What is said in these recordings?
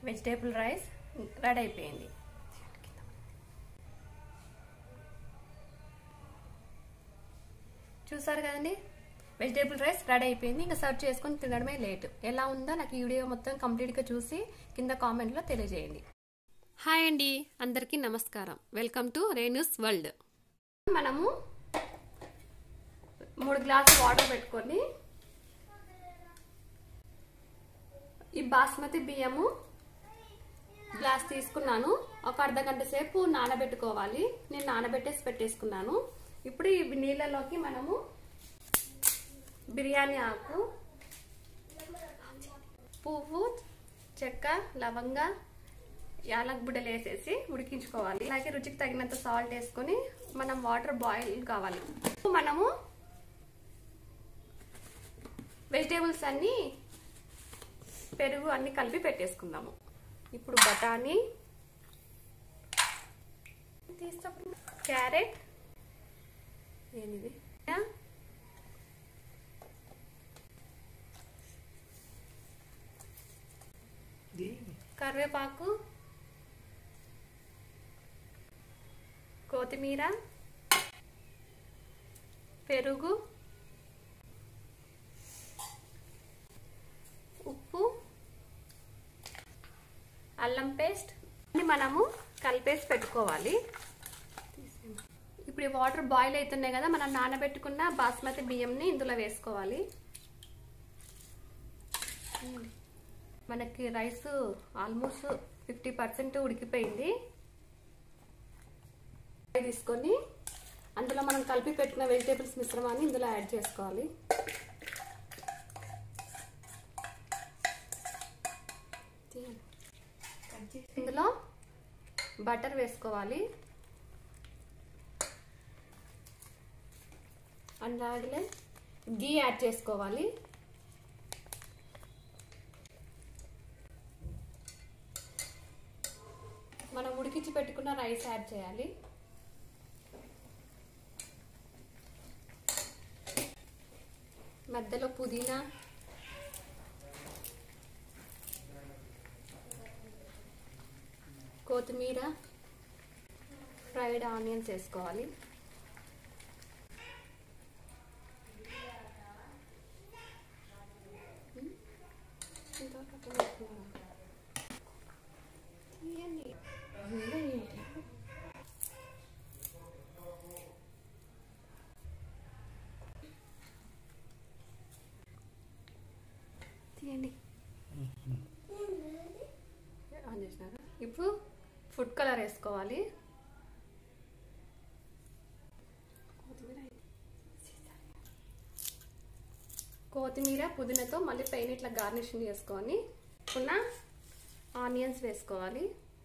vegetable rice ready అయిపోయింది చూసారు కదండి వెజిటేబుల్ రైస్ రెడీ అయిపోయింది ఇంకా సర్వ్ చేసుకొని తినడమే లేట్ ఎలా ఉందో నాకు ఈ వీడియో మొత్తం కంప్లీట్గా చూసి కింద కామెంట్లో తెలియజేయండి హాయ్ అండి అందరికీ నమస్కారం వెల్కమ్ టు రేణుస్ వరల్డ్ మనము మూడు గ్లాసులు వాటర్ పెట్టుకొని ఈ బాస్మతి బియ్యము గ్లాస్ తీసుకున్నాను ఒక అర్ధ గంట సేపు నానబెట్టుకోవాలి నేను నానబెట్టేసి పెట్టేసుకున్నాను ఇప్పుడు ఈ నీళ్ళలోకి మనము బిర్యానీ ఆకు పువ్వు చెక్క లవంగ యాలక్ బుడ్డలు వేసేసి ఉడికించుకోవాలి అలాగే రుచికి తగినంత సాల్ట్ వేసుకొని మనం వాటర్ బాయిల్ కావాలి మనము వెజిటేబుల్స్ అన్నీ పెరుగు అన్ని కలిపి పెట్టేసుకుందాము ఇప్పుడు బఠానీ క్యారెట్ ఏంది కరివేపాకు కొత్తిమీర పెరుగు ఉప్పు అల్లం పేస్ట్ అన్ని మనము కలిపేసి పెట్టుకోవాలి ఇప్పుడు ఈ వాటర్ బాయిల్ అవుతున్నాయి కదా మనం నానబెట్టుకున్న బాస్మతి బియ్యంని ఇందులో వేసుకోవాలి మనకి రైస్ ఆల్మోస్ట్ ఫిఫ్టీ పర్సెంట్ ఉడికిపోయింది తీసుకొని అందులో మనం కలిపి పెట్టిన వెజిటేబుల్స్ మిశ్రమాన్ని ఇందులో యాడ్ చేసుకోవాలి ఇందులో బటర్ వేసుకోవాలి అలాగే గీ యాడ్ చేసుకోవాలి మనం ఉడికించి పెట్టుకున్న రైస్ యాడ్ చేయాలి మధ్యలో పుదీనా కొత్తిమీర ఫ్రైడ్ ఆనియన్స్ వేసుకోవాలి తీయండి ఆన్ చేసినారా ఇప్పుడు ఫుడ్ కలర్ వేసుకోవాలి కొత్తిమీర పుదీనాతో మళ్ళీ పైన ఇట్లా గార్నిషింగ్ చేసుకొని పున్న ఆనియన్స్ వేసుకోవాలి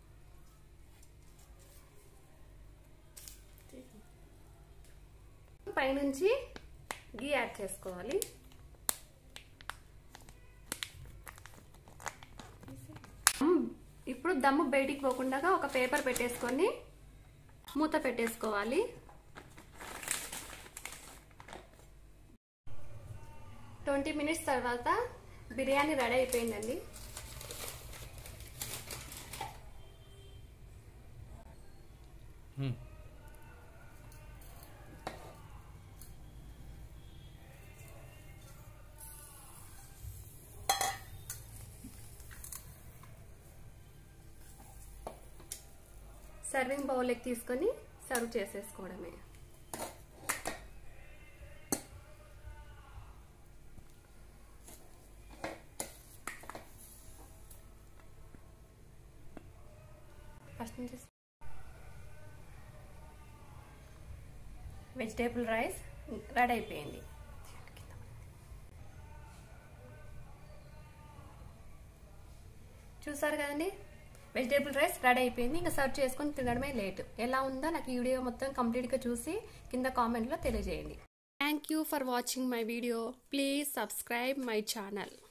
పైనుంచి గీ యాడ్ చేసుకోవాలి ఇప్పుడు దమ్ము బయటికి పోకుండా ఒక పేపర్ పెట్టేసుకొని మూత పెట్టేసుకోవాలి ట్వంటీ మినిట్స్ తర్వాత బిర్యానీ రెడీ అయిపోయిందండి సర్వింగ్ బౌల్కి తీసుకొని సర్వ్ చేసేసుకోవడమే ఫస్ట్ నుంచి వెజిటేబుల్ రైస్ రెడీ అయిపోయింది చూసారు కదండి వెజిటేబుల్ రైస్ రెడీ అయిపోయింది ఇంకా సర్వ్ చేసుకొని తినడమే లేట్ ఎలా ఉందో నాకు ఈ వీడియో మొత్తం కంప్లీట్గా చూసి కింద కామెంట్లో తెలియజేయండి thank you for watching my video please subscribe my channel